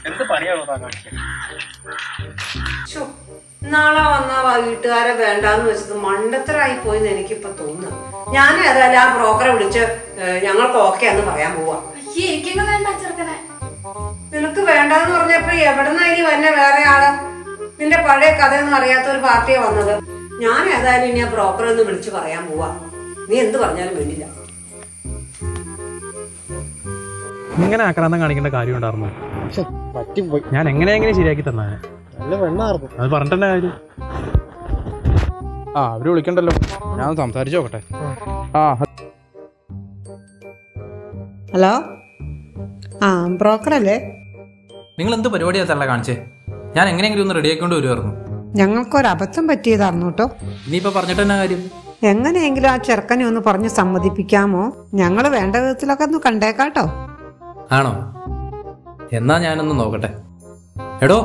എന്ത് പണിയാണോ താൻ കാണിച്ചത് ശ്ശോ, നാളെ വന്ന വീട്ടുകാരെ വേണ്ടാന്ന് വെച്ചത് മണ്ടത്തരായി പോയെന്ന് എനിക്കിപ്പോ തോന്നുന്നു ഞാൻ ഏതായാലും ആ ബ്രോക്കറെ വിളിച്ച് ഏ, ഞങ്ങൾക്ക് ഓക്കെ എന്ന് പറയാൻ പോവാ അയ്യേ എനിക്കങ്ങ് വേണ്ട ചെറുക്കനെ നിനക്ക് വേണ്ടാന്ന് പറഞ്ഞപ്പോ എവിടെന്നാ ഇനി വന്നെ വേറെ ആള് നിന്റെ പഴയ കഥയൊന്നും അറിയാത്ത ഒരു പാർട്ടിയാ വന്നത് ഞാൻ ഏതായാലും ഇനി ആ ബ്രോക്കറെ ഒന്ന് വിളിച്ച് പറയാൻ പോവാ നീ എന്ത് പറഞ്ഞാലും വേണ്ടില്ല ഇങ്ങനെ ആക്രാന്തം കാണിക്കേണ്ട കാര്യം ഉണ്ടായിരുന്നു പറ്റിപ്പോയി ഞാൻ എങ്ങനെ എങ്ങനെ ശരിയാക്കി തന്നെ നല്ല വെണ്ണായിരുന്നു അത് പറഞ്ഞിട്ടെന്നെ കാര്യം ആ അവര് വിളിക്കണ്ടല്ലോ ഞാൻ സംസാരിച്ചു നോക്കട്ടെ ആ ഹലോ ആ ബ്രോക്കർ അല്ലേ നിങ്ങൾ എന്ത് പരിപാടിയാ തള്ള കാണിച്ചേ ഞാൻ എങ്ങനെയെങ്കിലും ഒന്ന് റെഡി ആക്കിക്കൊണ്ട് വരുമായിരുന്നു ഞങ്ങൾക്കൊരു അബദ്ധം പറ്റിയതായിരുന്നു കേട്ടോ ഇനിയിപ്പോ പറഞ്ഞിട്ട് എന്നാ കാര്യം എങ്ങനെയെങ്കിലും ആ ചെറുക്കനെ ഒന്ന് പറഞ്ഞ് സമ്മതിപ്പിക്കാമോ ഞങ്ങൾ വേണ്ട വിധത്തിലൊക്കെ ഒന്ന് കണ്ടേക്കാട്ടോ ആണോ എന്നാ ഞാനൊന്ന് നോക്കട്ടെ എടോ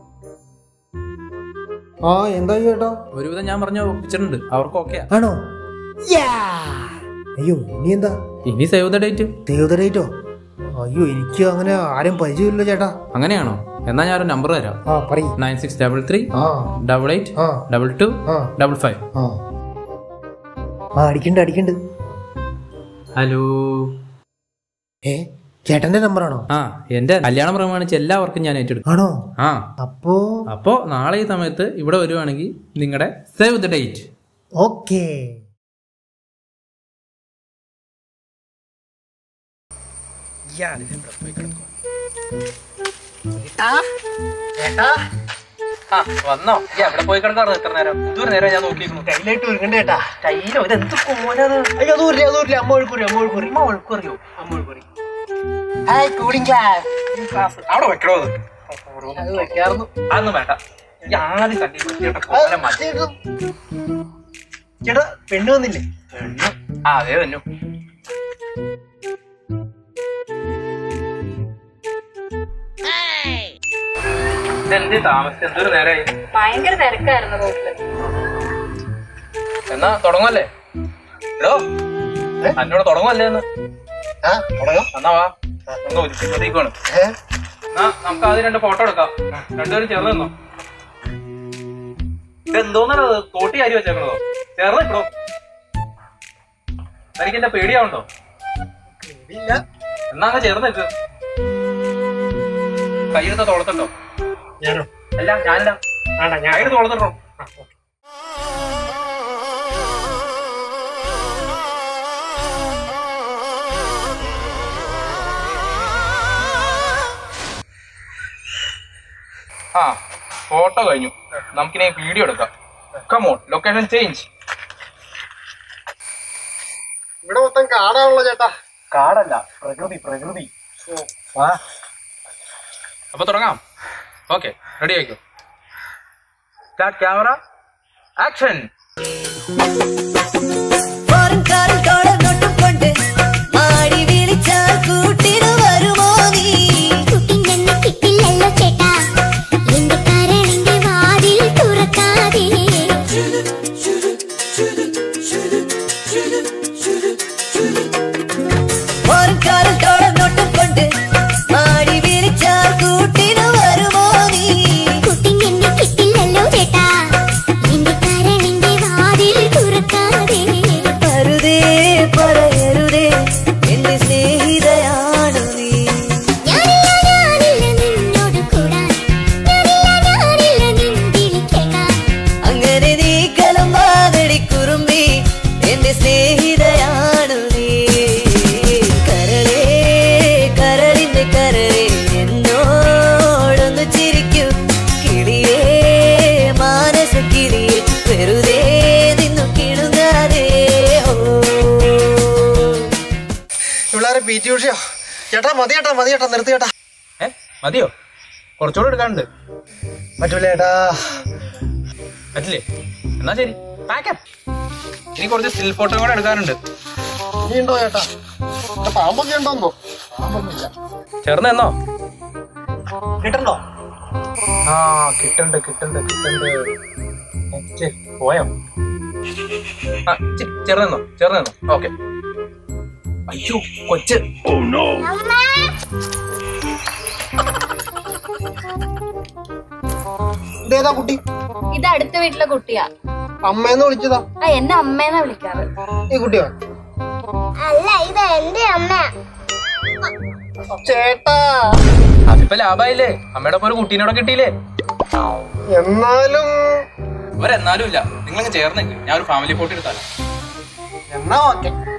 ആ എന്താ ചേട്ടാ ഒരുവിധം ഞാൻ പറഞ്ഞ ഒപ്പിച്ചിട്ടുണ്ട് അവർക്ക് ഓക്കെ ആണോ യാ! അയ്യോ ഇനി എന്താ ഇനി സേവ് ദ ഡേറ്റ് ദേവതരേറ്റോ അയ്യോ എനിക്ക് അങ്ങനെ ആരും പരിചയമില്ല ചേട്ടാ അങ്ങനെയാണോ എന്നാ ഞാനൊരു നമ്പർ തരാം ആ പറയ് നയൻ സിക്സ് ഡബിൾ ത്രീ ആ ഡബിൾ എയ്റ്റ് ആ ഡബിൾ ടു ആ ഡബിൾ ഫൈവ് ആ ആ അടിക്കണ്ട് അടിക്കണ്ട് ഹലോ ഏ ചേട്ടന്റെ നമ്പറാണോ ആ എന്റെ കല്യാണം പ്രമാണിച്ച് എല്ലാവർക്കും ഞാൻ ഏറ്റെടുക്കും ആണോ ആ അപ്പോ അപ്പോ നാളെ ഈ സമയത്ത് ഇവിടെ വരുവാണെങ്കിൽ നിങ്ങളുടെ സേവ് ദ ഡേറ്റ് ഓക്കേ ആ വന്നോ ഈ എവിടെ പോയി കിടക്കാറ് എത്ര നേരം ഇതുവരെ നേരം ഞാൻ നോക്കിയിരുന്നു കയ്യിലായിട്ട് ഒരുങ്ങണ്ട ചേട്ടാ കയ്യിലോ ഇത് എന്ത് കോനത് അയ്യോ അതൂരില്ല അതൂരില്ല അമ്മ ഒഴുക്കൂറി അമ്മ ഒഴുക്കൂറി അമ്മ ഒഴുക്കറിയോ അമ്മ ഒഴുക്കറി ഹായ് കൂളിംഗ് ക്ലാസ് ക്ലാസ് അവിടെ വെക്കണോ അത് അത് വെക്കാറുന്നു അതൊന്നും വേണ്ട ഈ ആദ്യം കണ്ടി വൃത്തിയുടെ കോലം മാറ്റി ചേട്ടാ പെണ്ണ് വന്നില്ലേ പെണ്ണ്. ആ അതേ തന്നെ ഇതെന്ത് താമസിച്ച് എന്തൊരു നേരമായി ഭയങ്കര തിരക്കായിരുന്നു റോഡില് എന്നാ തുടങ്ങുമല്ലേ എടോ എന്നോട് തുടങ്ങുമല്ലേ എന്ന് ആ തുടങ്ങാം എന്നാ വാ ഒന്ന് ഒരുക്കുന്നതേക്കാണ് ഏ? എന്നാ നമുക്ക് ആദ്യം രണ്ട് ഫോട്ടോ എടുക്കാം രണ്ടുപേരും ചേർന്ന് നിന്നോ ഇതെന്തോന്നല്ലോ തോട്ടി അരി വെച്ചേക്കണതോ ചേർന്ന് നിൽക്കണോ തനിക്ക് എന്റെ പേടിയാവുണ്ടോ ഇല്ല എന്നാ അങ്ങ് ചേർന്ന് നിൽക്ക് കൈയെടുത്ത തോളത്തുണ്ടോ ഞാനോ അല്ല ഞാനല്ല ആണ്ടാ ഞാൻ കൈയുടെ തോളത്തിട്ടോ ആ ഫോട്ടോ കഴിഞ്ഞു നമുക്കിനി വീഡിയോ എടുക്കാം കമോൺ ലൊക്കേഷൻ ചേഞ്ച് ഇവിടെ മൊത്തം കാടാണല്ലോ ചേട്ടാ കാടല്ല പ്രകൃതി പ്രകൃതി വാ അപ്പൊ തുടങ്ങാം ഓക്കെ റെഡി ആയിക്കോ സ്റ്റാർട്ട് ക്യാമറ ആക്ഷൻ ഫോറിൻകാരൻ കോളനൊട്ടും കൊണ്ട് ആടി വിളിച്ചാൽ കൂട്ടിനു വരുമോ നീ കുട്ടിഞ്ഞെന്നെ കിട്ടില്ലല്ലോ ചേട്ടാ എന്റെ കരളിന്റെ വാതിൽ തുറക്കാതെ ഫോറിൻകാരൻ കോളനൊട്ടും കൊണ്ട് ആടി വിളിച്ചാൽ കൂട്ടിനു വരുമോ നീ കുട്ടിഞ്ഞെന്നെ കിട്ടില്ലല്ലോ ചേട്ടാ എന്റെ കരളിന്റെ വാതിൽ തുറക്കാതെ അരുതേ പറയരുതേ എന്റെ സ്നേഹിതയാണു നീ ഞാനില്ല ഞാനില്ല നിന്നോട് കൂടാൻ ഞാനില്ല ഞാനില്ല നിൻ വിളി കേൾക്കാൻ അങ്ങനെ നീ കലമ്പാതടി കുറുമ്പി എന്റെ സ്നേഹിതയാണു നീ കരളേ കരളിന്റെ കരളേ എന്നോടൊന്ന് ചിരിക്കൂ കിളിയേ മാനസ കിളിയെ വെറുതെ നിന്നു കിണുങ്ങാതെ ഓ പിള്ളേരെ പി ടി ഉഷയോ ചേട്ടാ മതി ചേട്ടാ മതി ചേട്ടാ നിർത്തി ചേട്ടാ ഏ മതിയോ കുറച്ചുകൂടെ എടുക്കാനുണ്ട് പറ്റൂല ചേട്ടാ പറ്റില്ലേ എന്നാ ശരി പാക്കാം ഇനി കുറച്ച് സ്റ്റിൽ ഫോട്ടോ കൂടെ എടുക്കാനുണ്ട് ഇനി ഉണ്ടോ ചേട്ടാ ഇവിടെ പാമ്പൊക്കെ ഉണ്ടോന്നോ പാമ്പൊന്നുമില്ല ചേർന്ന് എന്നോ കിട്ടണ്ടോ ആ കിട്ടണ്ട് കിട്ടണ്ട് കിട്ടണ്ട് ഛെ, പോയോ ആ ചേർന്നോ ചേർന്നോ ഓക്കെ അയ്യോ കൊച്ച് ഇതേതാ കുട്ടി ഇത് അടുത്ത വീട്ടിലെ കുട്ടിയാ അമ്മയെന്ന് വിളിച്ചതാ ആ എന്നെ അമ്മേന്നാ വിളിക്കാറ് ഈ കുട്ടിയോ അല്ല ഇത് എന്റെ അമ്മ ചേട്ടാ അതിപ്പോ ലാഭായില്ലേ അമ്മയുടെ ഒപ്പം ഒരു കുട്ടീനോടെ കിട്ടിയില്ലേ എന്നാലും ഒരെന്നാലും ഇല്ല നിങ്ങളങ്ങ് ചേർന്നേക്ക് ഞാൻ ഒരു ഫാമിലി ഫോട്ടോ എടുത്താലോ എന്നാ ഓക്കെ